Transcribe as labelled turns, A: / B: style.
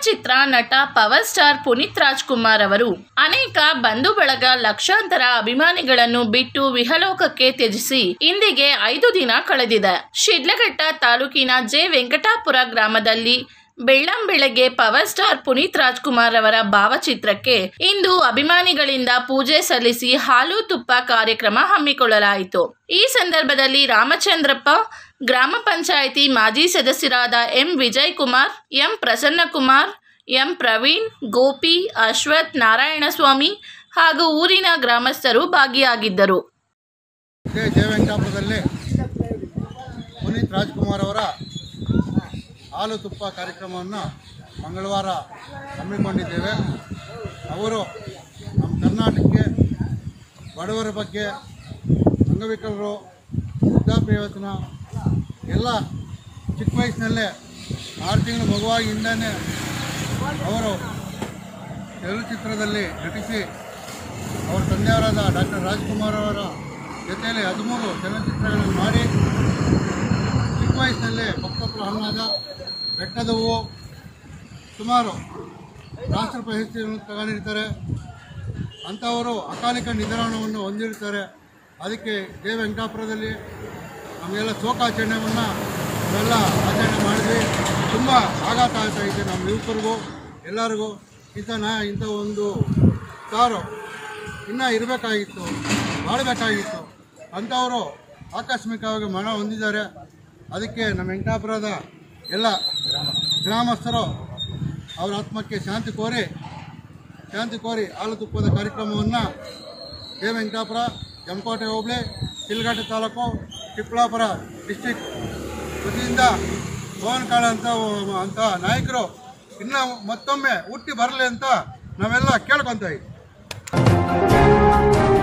A: ಚಲನಚಿತ್ರ ನಟ power star Puneeth Rajkumar ಅವರು ಅನೇಕ ಬಂಧು ಬಳಗ ಲಕ್ಷಾಂತರ ಅಭಿಮಾನಿಗಳನ್ನು ಬಿಟ್ಟು ವಿಹಲೋಕಕ್ಕೆ ತ್ಯಜಿಸಿ ಇಂದಿಗೆ ಐದು ದಿನ ಕಳೆದಿದೆ ಶಿಡ್ಲಘಟ್ಟ ತಾಲೂಕಿನ ಜೆ ವೆಂಕಟಾಪುರ ಗ್ರಾಮದಲ್ಲಿ ಬೆಳ್ಳಂ ಬೆಳಗ್ಗೆ ಪವರ್ ಸ್ಟಾರ್ ಪುನೀತ್ ರಾಜ್ಕುಮಾರ್ ಅವರ ಭಾವಚಿತ್ರಕ್ಕೆ ಇಂದು ಅಭಿಮಾನಿಗಳಿಂದ ಪೂಜೆ ಸಲ್ಲಿಸಿ ಹಾಲು ತುಪ್ಪ ಕಾರ್ಯಕ್ರಮ ಹಮ್ಮಿಕೊಳ್ಳಲಾಯಿತು ಈ ಸಂದರ್ಭದಲ್ಲಿ ರಾಮಚಂದ್ರಪ್ಪ ಗ್ರಾಮ ಪಂಚಾಯಿತಿ ಮಾಜಿ ಸದಸ್ಯರಾದ M Vijay Kumar M Prasannakumar M Praveen Gopi Ashwath Narayanaswamy ಹಾಗೂ ಊರಿನ ಗ್ರಾಮಸ್ಥರು ಭಾಗಿಯಾಗಿದ್ದರು
B: ಇದೇ ಜಯವೆಂಕಟಾಪುರದಲ್ಲಿ ಪುನೀತ್ ರಾಜ್ಕುಮಾರ್ ಅವರ ಹಾಲು ತುಪ್ಪ ಕಾರ್ಯಕ್ರಮವನ್ನು ಮಂಗಳವಾರ ಹಮ್ಮಿಕೊಂಡಿದ್ದೇವೆ ಅವರು ನಮ್ಮ ಕರ್ನಾಟಕಕ್ಕೆ ಬಡವರ ಬಗ್ಗೆ ಅಂಗವಿಕಲರು ವೃದ್ಧಾಪ್ಯ ವೇತನ ಎಲ್ಲ ಚಿಕ್ಕ ವಯಸ್ಸಿನಲ್ಲೇ ಆರು ತಿಂಗಳು ಮಗುವಾಗಿಂದನೇ ಅವರು ಚಲನಚಿತ್ರದಲ್ಲಿ ನಟಿಸಿ ಅವರ ತಂದೆಯವರಾದ ಡಾಕ್ಟರ್ ರಾಜ್ಕುಮಾರ್ ಅವರ ಜೊತೆಯಲ್ಲಿ ಹದಿಮೂರು ಚಲನಚಿತ್ರಗಳನ್ನು ಮಾಡಿ ಚಿಕ್ಕ ವಯಸ್ಸಿನಲ್ಲೇ ಭಕ್ತಪುರ ಹಣ್ಣಾದ ಬೆಟ್ಟದ ಹೂವು ಸುಮಾರು ರಾಷ್ಟ್ರ ಪ್ರಶಸ್ತಿಯನ್ನು ತಗೊಂಡಿರ್ತಾರೆ ಅಂಥವರು ಅಕಾಲಿಕ ನಿಧನವನ್ನು ಹೊಂದಿರ್ತಾರೆ ಅದಕ್ಕೆ ಜಯ ವೆಂಕಟಾಪುರದಲ್ಲಿ ನಮಗೆಲ್ಲ ಶೋಕಾಚರಣೆಯನ್ನು ನಾವೆಲ್ಲ ಆಚರಣೆ ಮಾಡಿದ್ವಿ ತುಂಬ ಆಘಾತ ಆಗ್ತಾ ಇದೆ ನಮ್ಮ ಯುವಕರಿಗೂ ಎಲ್ಲರಿಗೂ ಇಂಥ ನಾ ಇಂಥ ಒಂದು ಕಾರು ಇನ್ನೂ ಇರಬೇಕಾಗಿತ್ತು ಮಾಡಬೇಕಾಗಿತ್ತು ಅಂಥವರು ಆಕಸ್ಮಿಕವಾಗಿ ಮರಣ ಹೊಂದಿದ್ದಾರೆ ಅದಕ್ಕೆ ನಮ್ಮ ವೆಂಕಟಾಪುರದ ಎಲ್ಲ ಗ್ರಾಮಸ್ಥರು ಅವರ ಆತ್ಮಕ್ಕೆ ಶಾಂತಿ ಕೋರಿ ಶಾಂತಿ ಕೋರಿ ಹಾಲು ತುಪ್ಪದ ಕಾರ್ಯಕ್ರಮವನ್ನು ಕೆ ವೆಂಕಟಾಪುರ ಜಮಕೋಟೆ ಹೋಬಳಿ ಶಿಲ್ಘಾಟ ತಾಲೂಕು ಚಿಕ್ಕಬಳ್ಳಾಪುರ ಡಿಸ್ಟಿಕ್ ವತಿಯಿಂದ ಪವನ್ ಕಾಳ ಅಂತ ಅಂತ ನಾಯಕರು ಇನ್ನೂ ಮತ್ತೊಮ್ಮೆ ಹುಟ್ಟಿ ಬರಲಿ ಅಂತ ನಾವೆಲ್ಲ ಕೇಳ್ಕೊತಾ ಇದ್ದೀವಿ